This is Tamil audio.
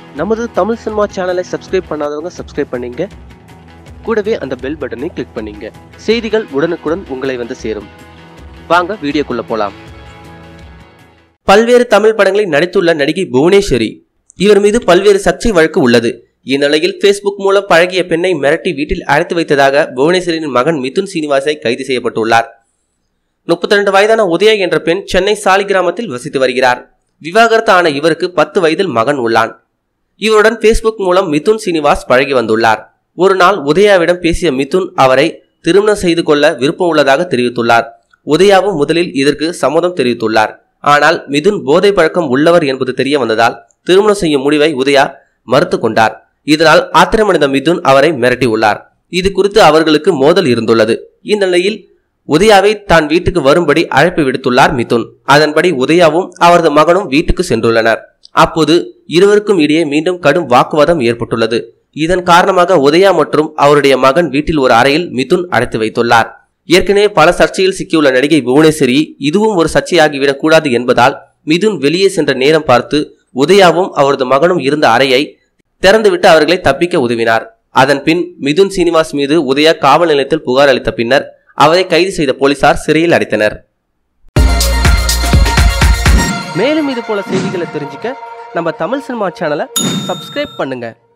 நமது தமிழ் சினிமா சேனலை சப்ஸ்கிரைப் பண்ணாதவங்க சப்ஸ்கிரைப் பண்ணீங்க கூடவே அந்த பெல் பட்டனை கிளிக் பண்ணீங்க செய்திகள் உடனுக்குடன் உங்களை வந்து சேரும் வாங்க வீடியோக்குள்ள போலாம் பல்வேறு தமிழ் படங்களில் நடித்துள்ள நடிகை புவனேஸ்வரி இவர் மீது பல்வேறு சர்ச்சை வழக்கு உள்ளது இந்நிலையில் ஃபேஸ்புக் மூலம் பழகிய பெண்ணை மிரட்டி வீட்டில் அடைத்து வைத்ததாக புவனேஸ்வரியின் மகன் மிதுன் சீனிவாசை கைது செய்யப்பட்டுள்ளார் முப்பத்தி ரெண்டு வயதான உதயா என்ற பெண் சென்னை சாலிகிராமத்தில் வசித்து வருகிறார் விவாகரத்து ஆன இவருக்கு பத்து வயதில் மகன் உள்ளான் இவருடன் ஃபேஸ்புக் மூலம் மிதுன் சீனிவாஸ் பழகி வந்துள்ளார் ஒரு நாள் உதயாவிடம் பேசிய மிதுன் அவரை திருமணம் செய்து கொள்ள விருப்பம் உள்ளதாக தெரிவித்துள்ளார் உதயாவும் முதலில் இதற்கு சம்மதம் தெரிவித்துள்ளார் ஆனால் மிதுன் போதை பழக்கம் உள்ளவர் என்பது தெரிய வந்ததால் திருமணம் செய்யும் முடிவை உதயா மறுத்து கொண்டார் இதனால் ஆத்திரமடைந்த மிதுன் அவரை மிரட்டியுள்ளார் இது குறித்து அவர்களுக்கு மோதல் இருந்துள்ளது இந்நிலையில் உதயாவை தான் வீட்டுக்கு வரும்படி அழைப்பு விடுத்துள்ளார் மிதுன் அதன்படி உதயாவும் அவரது மகனும் வீட்டுக்கு சென்றுள்ளனர் அப்போது இருவருக்கும் இடையே மீண்டும் கடும் வாக்குவாதம் ஏற்பட்டுள்ளது இதன் காரணமாக உதயா மற்றும் அவருடைய மகன் வீட்டில் ஒரு அறையில் மிதுன் அடைத்து வைத்துள்ளார் ஏற்கனவே பல சர்ச்சையில் சிக்கியுள்ள நடிகை புவனேஸ்வரி இதுவும் ஒரு சர்ச்சையாகிவிடக் கூடாது என்பதால் மிதுன் வெளியே சென்ற நேரம் பார்த்து உதயாவும் அவரது மகனும் இருந்த அறையை திறந்துவிட்டு அவர்களை தப்பிக்க உதவினார் அதன் பின் மிதுன் சீனிவாஸ் மீது உதயா காவல் நிலையத்தில் புகார் அளித்த பின்னர் அவரை கைது செய்த போலீசார் சிறையில் அடைத்தனர் மேலும் இது போல செய்திகளை தெரிஞ்சுக்க நம்ம தமிழ் சினிமா சேனலை சப்ஸ்கிரைப் பண்ணுங்க